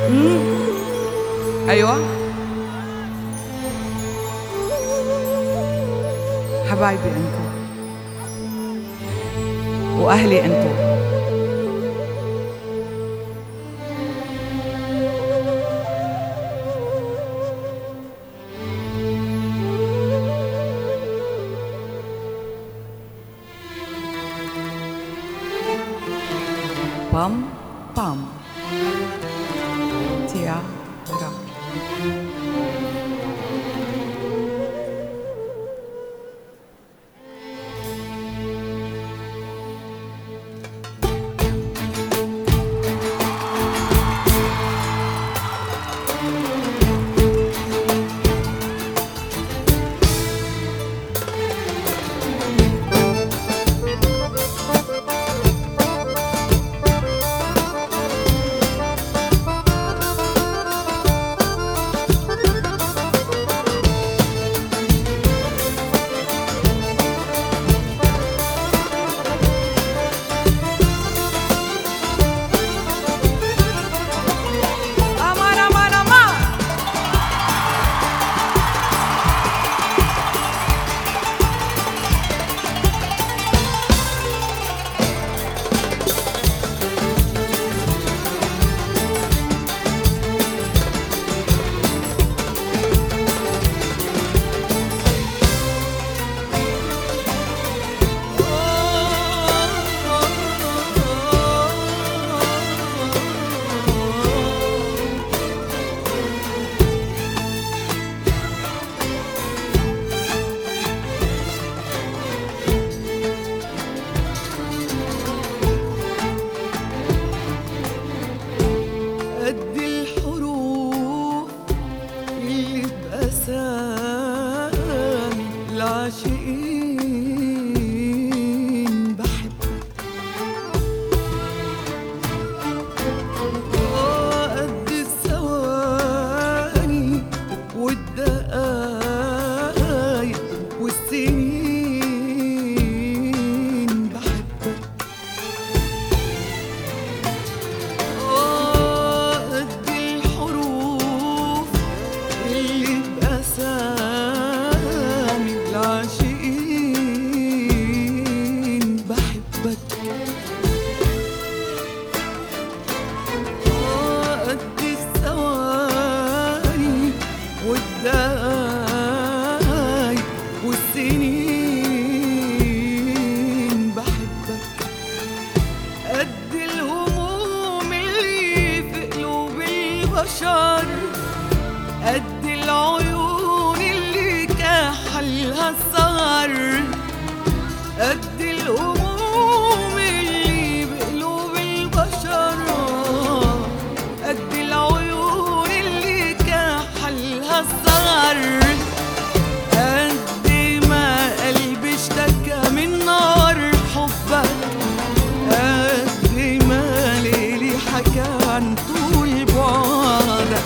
ايوه حبايبي انتو واهلي انتو Pam, pam. Tia, ra. Aman aman aman. قد الحروف اللي بأسامي العاشقين بحبك آه قد الثواني والدقايق والسنين بحبك قد الحروف اللي بأسامي العاشقين بحبك قد الثواني والدقايق والسنين بحبك قد الهموم اللي في قلوب البشر قد العيون اللي كحلها السهر قد الهموم اللي بقلوب البشر قد العيون اللي كحلها السهر قد ما قلبي اشتكى من نار حبك قد ما ليلي حكى عن طول بعدك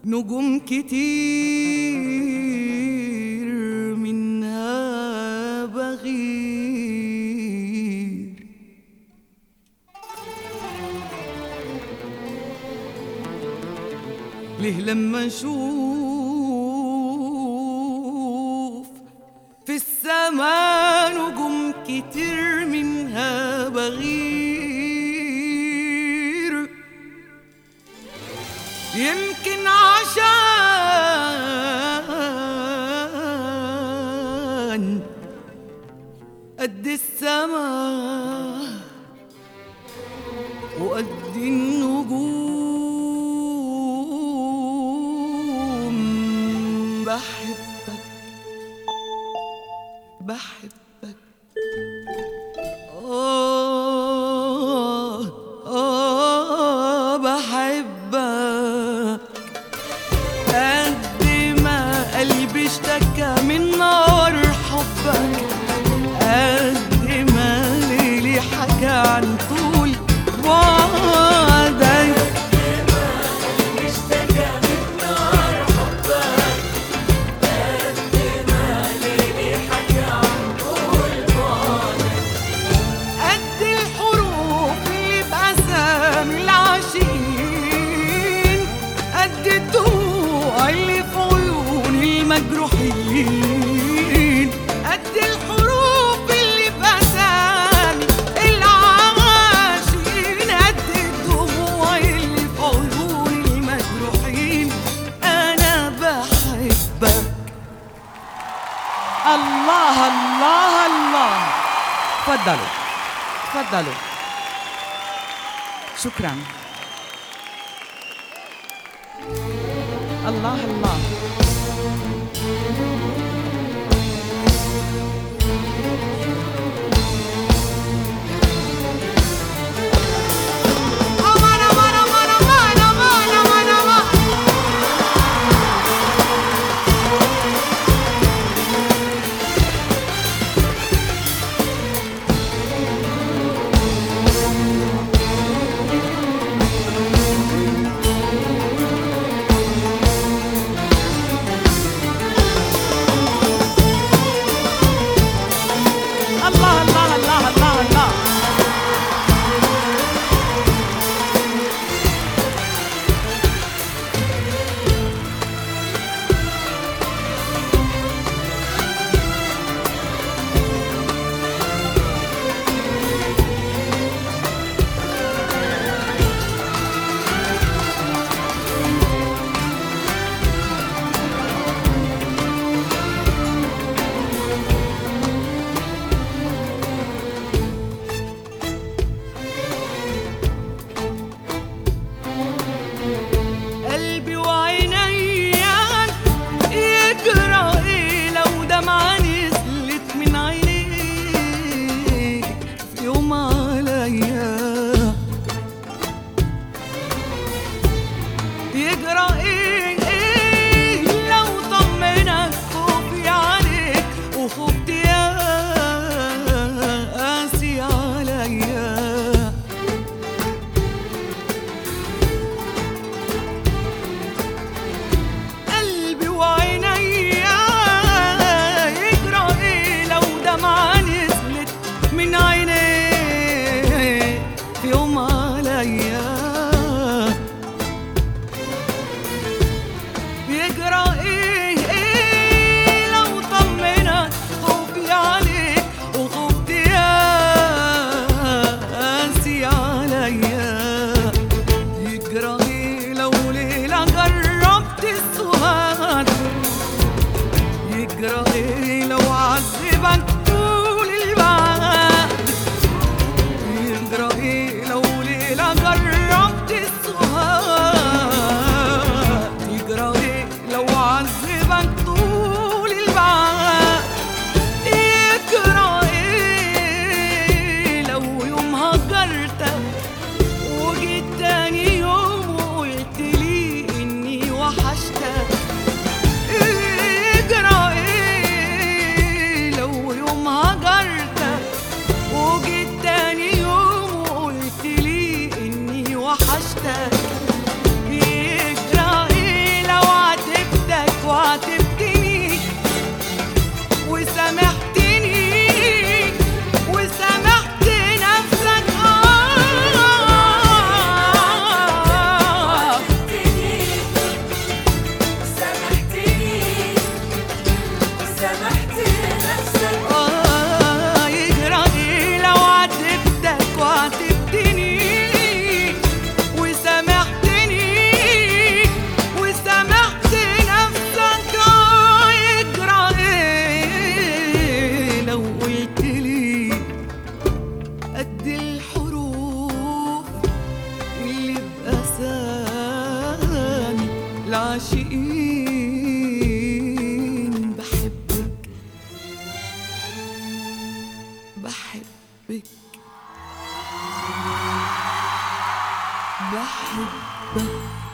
نجوم كتير منها بغير ليه لما اشوف في السماء نجوم كتير منها بغير يمكن عشان قد السماء وقد النجوم بحبك بحبك آه آه بحبك قد ما قلبي اشتكى من نار حبك قد ما ليلي حكى عن طول بعدك قد الحروف اللي بأسامي العاشقين قد الدموع اللي في عيون المجروحين قد الحروف اللي بأسامي العاشقين قد الدموع اللي في عيون المجروحين أنا بحبك الله الله الله تفضلوا تفضلوا شكرا الله الله أمان أمان أمان أمان أمان أمان أمان الله الله الله الله الله قلبي وعينيا يجرى ايه لو دمعة نزلت من عينيك في يوم عليا يجرى ايه ايه لو طمنك خوفي عليك وخفت يا قاسي عليا قلبي وعينيا يجرى ايه لو دمعة نزلت من عينيك في يوم عليا يجرى ايه ايه لو طمنك خوفي عليك وخفت يا قاسي عليا يجرى ايه لو ليلة جربت السهاد يجرى ايه لو عذبك طول البعد يجرى ايه لو ليلة جربت السهاد يجرى ايه لو عذبك طول البعد يجرى ايه لو يوم هجرتك وجيت تاني يوم وقلت لي اني وحشتك اجرى ايه لو يوم هجرتك وجيت تاني يوم وقلت لي اني وحشتك يجرى ايه لو العاشقين بحبك بحبك بحبك